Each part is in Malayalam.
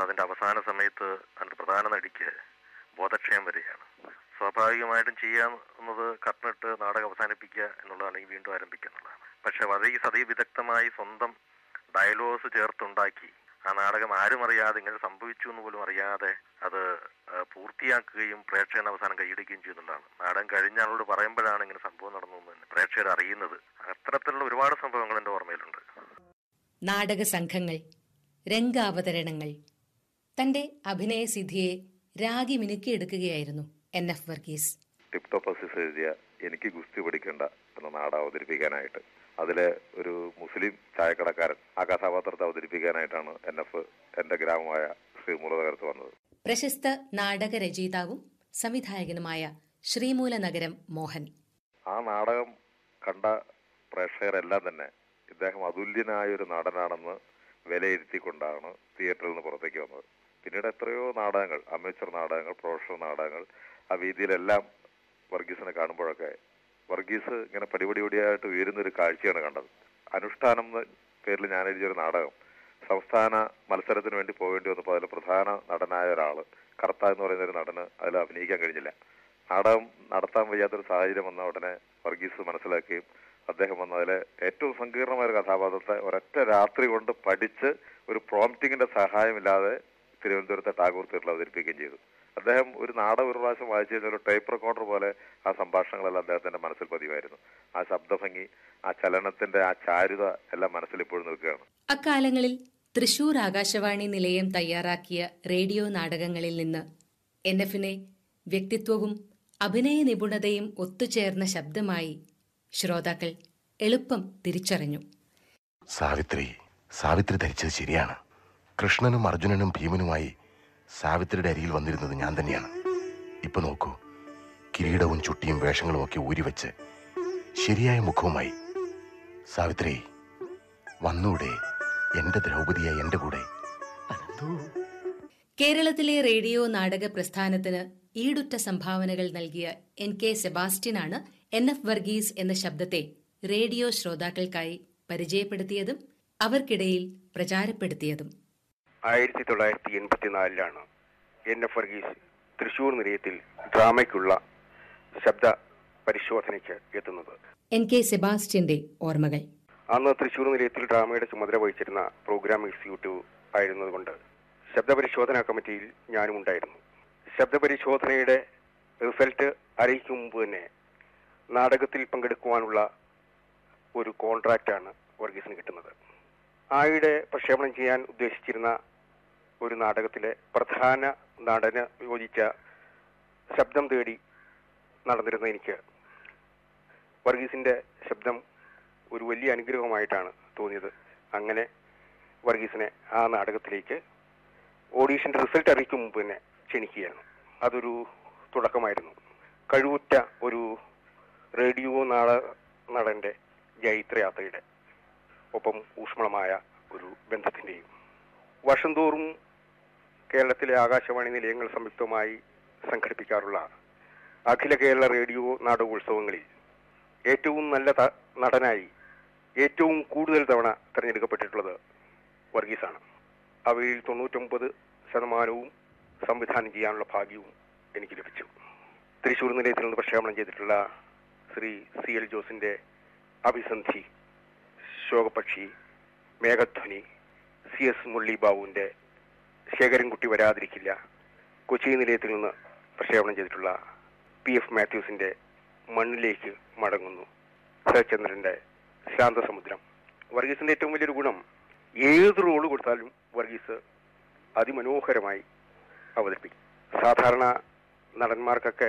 അതിന്റെ അവസാന സമയത്ത് അതിന്റെ പ്രധാന നടിക്ക് ബോധക്ഷയം വരികയാണ് സ്വാഭാവികമായിട്ടും ചെയ്യാവുന്നത് കർട്ടനിട്ട് നാടകം അവസാനിപ്പിക്കുക എന്നുള്ളതാണ് ഈ വീണ്ടും ആരംഭിക്കുക എന്നുള്ളതാണ് പക്ഷെ വളരെ സതി വിദഗ്ധമായി സ്വന്തം ഡയലോഗ്സ് ചേർത്തുണ്ടാക്കി ആ നാടകം ആരും അറിയാതെ ഇങ്ങനെ സംഭവിച്ചു എന്ന് പോലും അറിയാതെ അത് ആ, പൂർത്തിയാക്കുകയും പ്രേക്ഷകൻ അവസാനം കൈയടിക്കുകയും ചെയ്യുന്നുണ്ടാണ് നാടകം കഴിഞ്ഞ ആളോട് പറയുമ്പോഴാണ് ഇങ്ങനെ സംഭവം നടന്നു എന്ന് തന്നെ പ്രേക്ഷകർ അറിയുന്നത് അത്തരത്തിലുള്ള ഒരുപാട് സംഭവങ്ങൾ എൻ്റെ ഓർമ്മയിലുണ്ട് നാടക സംഘങ്ങൾ രംഗാവതരണങ്ങൾ തന്റെ അഭിനയസിദ്ധിയെ രാഗി മിനുക്കിയെടുക്കുകയായിരുന്നു എൻ എഫ് വർഗീസ് ടിപ്ടോപ്പസിസ് എഴുതിയ എനിക്ക് ഗുസ്തി പഠിക്കേണ്ട എന്ന നാടകം അവതരിപ്പിക്കാനായിട്ട് അതിലെ ഒരു മുസ്ലിം ചായക്കടക്കാരൻ ആ കഥാപാത്രത്തെ അവതരിപ്പിക്കാനായിട്ടാണ് എൻ എഫ് എന്റെ ഗ്രാമമായ ശ്രീമൂലനഗരത്ത് വന്നത് പ്രശസ്ത നാടക രചയിതാവും സംവിധായകനുമായ ശ്രീമൂല നഗരം മോഹൻ ആ നാടകം കണ്ട പ്രേക്ഷകരെല്ലാം തന്നെ ഇദ്ദേഹം അതുല്യനായ ഒരു നടനാണെന്ന് വിലയിരുത്തിക്കൊണ്ടാണ് തിയേറ്ററിൽ നിന്ന് പുറത്തേക്ക് വന്നത് പിന്നീട് എത്രയോ നാടകങ്ങൾ അമേച്ചർ നാടകങ്ങൾ പ്രൊഫഷണൽ നാടകങ്ങൾ ആ വേദിയിലെല്ലാം വർഗീസിനെ കാണുമ്പോഴൊക്കെ വർഗീസ് ഇങ്ങനെ പടിപടിപടിയായിട്ട് ഉയരുന്ന ഒരു കാഴ്ചയാണ് കണ്ടത് അനുഷ്ഠാനം എന്ന പേരിൽ ഞാൻ എഴുതിയൊരു നാടകം സംസ്ഥാന മത്സരത്തിന് വേണ്ടി പോകേണ്ടി വന്നപ്പോൾ അതിൽ പ്രധാന നടനായ ഒരാള് കർത്ത എന്ന് പറയുന്ന ഒരു നടന് അതിൽ അഭിനയിക്കാൻ കഴിഞ്ഞില്ല നാടകം നടത്താൻ വയ്യാത്തൊരു സാഹചര്യം വന്ന ഉടനെ വർഗീസ് മനസ്സിലാക്കുകയും അദ്ദേഹം വന്ന അതിലെ ഏറ്റവും സങ്കീർണമായ ഒരു കഥാപാത്രത്തെ ഒരൊറ്റ രാത്രി കൊണ്ട് പഠിച്ച് ഒരു പ്രോംപ്റ്റിങ്ങിന്റെ സഹായമില്ലാതെ തിരുവനന്തപുരത്തെ ടാഗോർ തിയേറ്ററിൽ അവതരിപ്പിക്കുകയും ചെയ്തു അദ്ദേഹം ഒരു നാടകം ഒരു പ്രാവശ്യം വായിച്ചു കഴിഞ്ഞാൽ ഒരു ടൈപ്പ് റെക്കോർഡർ പോലെ ആ സംഭാഷണങ്ങളെല്ലാം അദ്ദേഹത്തിന്റെ മനസ്സിൽ പതിവായിരുന്നു ആ ശബ്ദഭംഗി ആ ചലനത്തിന്റെ ആ ചാരുത എല്ലാം മനസ്സിൽ ഇപ്പോഴും നിൽക്കുകയാണ് അക്കാലങ്ങളിൽ തൃശൂർ ആകാശവാണി നിലയം തയ്യാറാക്കിയ റേഡിയോ നാടകങ്ങളിൽ നിന്ന് എൻ എഫിനെ വ്യക്തിത്വവും അഭിനയ നിപുണതയും ഒത്തുചേർന്ന ശബ്ദമായി ശ്രോതാക്കൾ എളുപ്പം തിരിച്ചറിഞ്ഞു സാവിത്രി സാവിത്രി ധരിച്ചത് ശരിയാണ് കൃഷ്ണനും അർജുനനും ഭീമനുമായി സാവിത്രിയുടെ അരിയിൽ വന്നിരുന്നത് ഞാൻ തന്നെയാണ് ഇപ്പൊ നോക്കൂ കിരീടവും ചുട്ടിയും വേഷങ്ങളും ഒക്കെ ഊരിവെച്ച് ശരിയായ മുഖവുമായി സാവിത്രി വന്നൂടെ എന്റെ ദ്രൗപതിയായി എന്റെ കൂടെ കേരളത്തിലെ റേഡിയോ നാടക പ്രസ്ഥാനത്തിന് ഈടുറ്റ സംഭാവനകൾ നൽകിയ എൻ കെ സെബാസ്റ്റ്യനാണ് എൻ എഫ് വർഗീസ് എന്ന ശബ്ദത്തെ റേഡിയോ ശ്രോതാക്കൾക്കായി പരിചയപ്പെടുത്തിയതും അവർക്കിടയിൽ പ്രചാരപ്പെടുത്തിയതും ആയിരത്തി തൊള്ളായിരത്തി എൺപത്തിനാലിലാണ് എൻ എഫ് വർഗീസ് തൃശൂർ നിലയത്തിൽ ഡ്രാമയ്ക്കുള്ള ശബ്ദ പരിശോധനയ്ക്ക് എത്തുന്നത് എൻ കെ സെബാസ്റ്റ്യന്റെ ഓർമ്മകൾ അന്ന് തൃശൂർ നിലയത്തിൽ ഡ്രാമയുടെ ചുമതല വഹിച്ചിരുന്ന പ്രോഗ്രാം എക്സിക്യൂട്ടീവ് ആയിരുന്നതുകൊണ്ട് ശബ്ദപരിശോധനാ കമ്മിറ്റിയിൽ ഞാനും ഉണ്ടായിരുന്നു ശബ്ദപരിശോധനയുടെ റിസൾട്ട് അറിയിക്കും മുമ്പ് തന്നെ നാടകത്തിൽ പങ്കെടുക്കുവാനുള്ള ഒരു കോൺട്രാക്റ്റാണ് വർഗീസിന് കിട്ടുന്നത് ആയുടെ പ്രക്ഷേപണം ചെയ്യാൻ ഉദ്ദേശിച്ചിരുന്ന ഒരു നാടകത്തിലെ പ്രധാന നടന് യോജിച്ച ശബ്ദം തേടി നടന്നിരുന്ന എനിക്ക് വർഗീസിന്റെ ശബ്ദം ഒരു വലിയ അനുഗ്രഹമായിട്ടാണ് തോന്നിയത് അങ്ങനെ വർഗീസിനെ ആ നാടകത്തിലേക്ക് ഓഡീഷന്റെ റിസൾട്ട് അറിയിക്കും മുമ്പ് തന്നെ ക്ഷണിക്കുകയാണ് അതൊരു തുടക്കമായിരുന്നു കഴിവുറ്റ ഒരു റേഡിയോ നാട നടന്റെ ജൈത്രയാത്രയുടെ ഒപ്പം ഊഷ്മളമായ ഒരു ബന്ധത്തിന്റെയും വർഷം തോറും കേരളത്തിലെ ആകാശവാണി നിലയങ്ങൾ സംയുക്തമായി സംഘടിപ്പിക്കാറുള്ള അഖില കേരള റേഡിയോ നാടകോത്സവങ്ങളിൽ ഏറ്റവും നല്ല ത- നടനായി ഏറ്റവും കൂടുതൽ തവണ തിരഞ്ഞെടുക്കപ്പെട്ടിട്ടുള്ളത് വർഗീസാണ് അവയിൽ തൊണ്ണൂറ്റൊമ്പത് ശതമാനവും സംവിധാനം ചെയ്യാനുള്ള ഭാഗ്യവും എനിക്ക് ലഭിച്ചു തൃശൂർ നിലയത്തിൽ നിന്ന് പ്രക്ഷേപണം ചെയ്തിട്ടുള്ള ശ്രീ സി എൽ ജോസിന്റെ അഭിസന്ധി ശോകപക്ഷി മേഘധ്വനി സി എസ് മുരളി ബാബുവിന്റെ ശേഖരൻകുട്ടി വരാതിരിക്കില്ല കൊച്ചി നിലയത്തിൽ നിന്ന് പ്രക്ഷേപണം ചെയ്തിട്ടുള്ള പി എഫ് മാത്യൂസിന്റെ മണ്ണിലേക്ക് മടങ്ങുന്നു ശരത്ചന്ദ്രന്റെ ശാന്തസമുദ്രം വർഗീസിന്റെ ഏറ്റവും വലിയൊരു ഗുണം ഏത് റോള് കൊടുത്താലും വർഗീസ് അതിമനോഹരമായി അവതരിപ്പിക്കും സാധാരണ നടന്മാർക്കൊക്കെ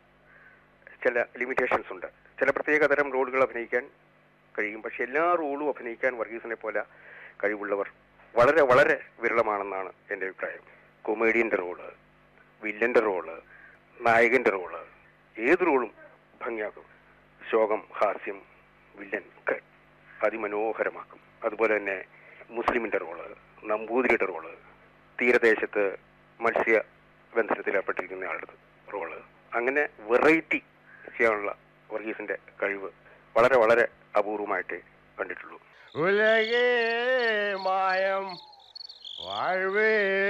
ചില ലിമിറ്റേഷൻസ് ഉണ്ട് ചില പ്രത്യേക തരം റോളുകൾ അഭിനയിക്കാൻ കഴിയും പക്ഷെ എല്ലാ റോളും അഭിനയിക്കാൻ വർഗീസിനെ പോലെ കഴിവുള്ളവർ വളരെ വളരെ വിരളമാണെന്നാണ് എൻ്റെ അഭിപ്രായം കൊമേഡിയന്റെ റോള് വില്ലന്റെ റോള് നായകന്റെ റോള് ഏത് റോളും ഭംഗിയാക്കും ശോകം ഹാസ്യം വില്ലൻ ഒക്കെ അതിമനോഹരമാക്കും അതുപോലെ തന്നെ മുസ്ലിമിന്റെ റോള് നമ്പൂതിരിയുടെ റോള് തീരദേശത്ത് മത്സ്യ ബന്ധനത്തിൽ ഏർപ്പെട്ടിരിക്കുന്ന ആളുടെ റോള് അങ്ങനെ വെറൈറ്റി ചെയ്യാനുള്ള വർഗീസിന്റെ കഴിവ് വളരെ വളരെ അപൂർവമായിട്ട് കണ്ടിട്ടുള്ളൂ ഉലകേ മായം വാഴ്വേ